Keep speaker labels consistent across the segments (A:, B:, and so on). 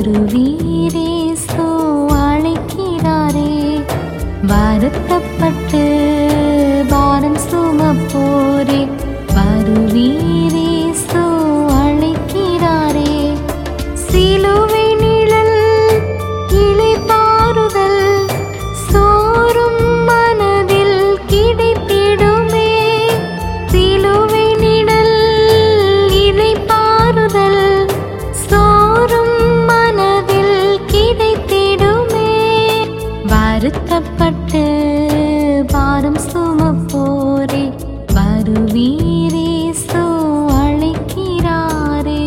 A: வருவீரே so அழைக்கிறாரே வருத்தப்பட்டு பாரம் சுமப்போரே வருவீரே சோ அழைக்கிறாரே சிலுவை நிழல் இளைப்பாறுதல் சோறும் மனதில் கிடைத்திடுமே சிலுவை நிழல் இளைப்பாறுதல் சோறும் மனதில் கிடைத்திடுமே வருத்தப்பட்டு பாரம் சுமப்போரே வருவீரே சோ அழைக்கிறாரே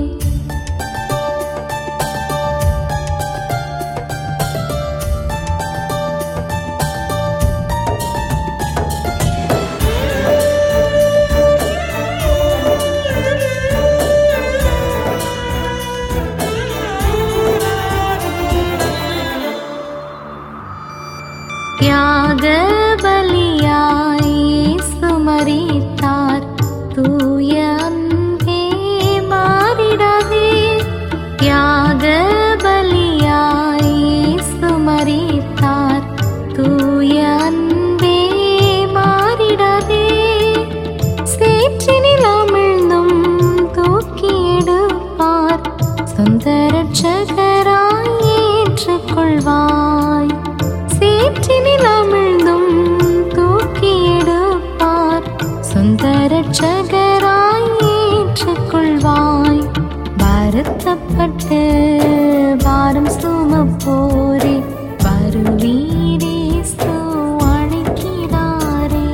A: தியாக பலியாய் இயேசு மரித்தார் தூய அன்பே மாறிடாதே தியாக பலியாய் இயேசு மரித்தார் தூய அன்பே மாறிடாதே சேற்றினில் அமிழ்ந்தும் தூக்கி எடுப்பார் சொந்த ரட்சகராய் ஏற்றுக்கொள்வாய் சேற்றினில் அமிழ்ந்தும் தூக்கி எடுப்பார் சொந்த ரட்சகராய் ஏற்றுக்கொள்வாய் வருத்தப்பட்டு பாரம் சுமப்போரே வருவீரே சோ அழைக்கிறாரே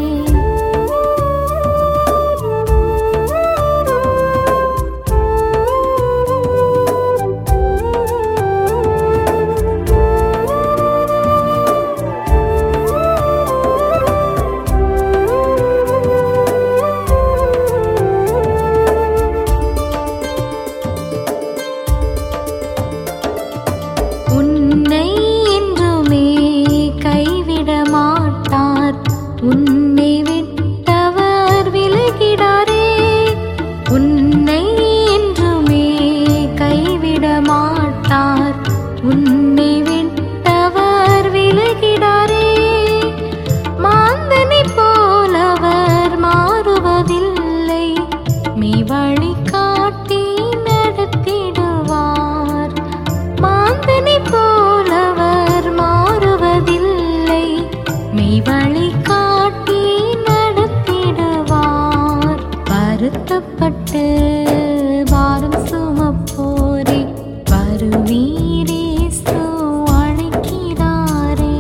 A: உன்னை என்றுமே கைவிட மாட்டார் உன்னை விட்டவர் விலகிடாரே உன்னை என்றுமே கைவிட மாட்டார் உன்னை விட்டவர் விலகிடாரே மாந்தனை போலவர் மாறுவதில்லை மெய் வழி காட்டி நடத்திடுவார் மாந்தனை போலவர் மாறுவதில்லை மெய் வழி காட்டி நடத்திடுவார் வருத்தப்பட்டு பாரம் சுமப்போரே வருவீரே சோ அழைக்கிறாரே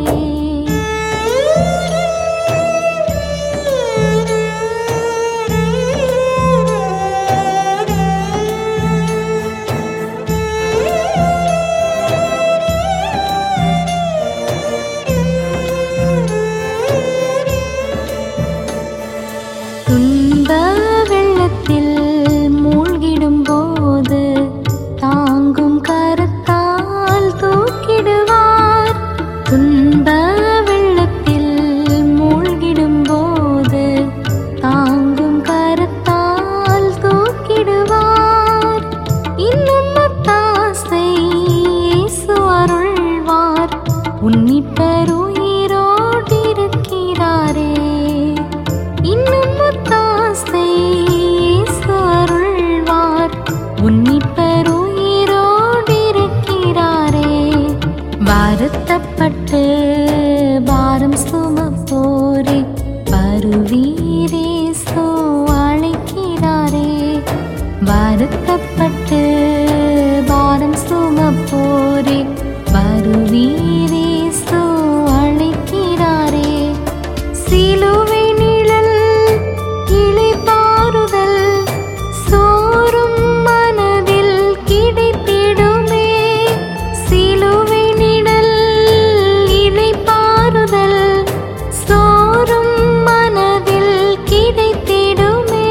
A: துன்ப வெள்ளத்தில் மூழ்கிடும் போது தாங்கும் கரத்தால் தூக்கிடுவார் துன்ப வெள்ளத்தில் மூழ்கிடும் போது தாங்கும் கரத்தால் தூக்கிடுவார் இன்னும் ஒத்தாசை இயேசு அருள்வார் உன்னிப்பர் உயிரோடிருக்கிறாரே இன்னும் ஒத்தாசை இயேசு அருள்வார் உன்னிப்பர் உயிரோடிருக்கிறாரே வருத்தப்பட்டு பாரம் சுமப்போரே வருவீரே சோ அழைக்கிறாரே வருத்தப்பட்டு பாரம் சுமப்போரே வருவீரே சோ அழைக்கிறாரே சிலுவை நிழல் இளைப்பாறுதல் சோறும் மனதில் கிடைத்திடுமே சிலுவை நிழல் இளைப்பாறுதல் சோறும் மனதில் கிடைத்திடுமே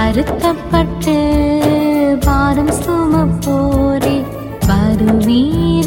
A: வருத்தப்பட்டு பாரம் சுமப்போரே வருவீர்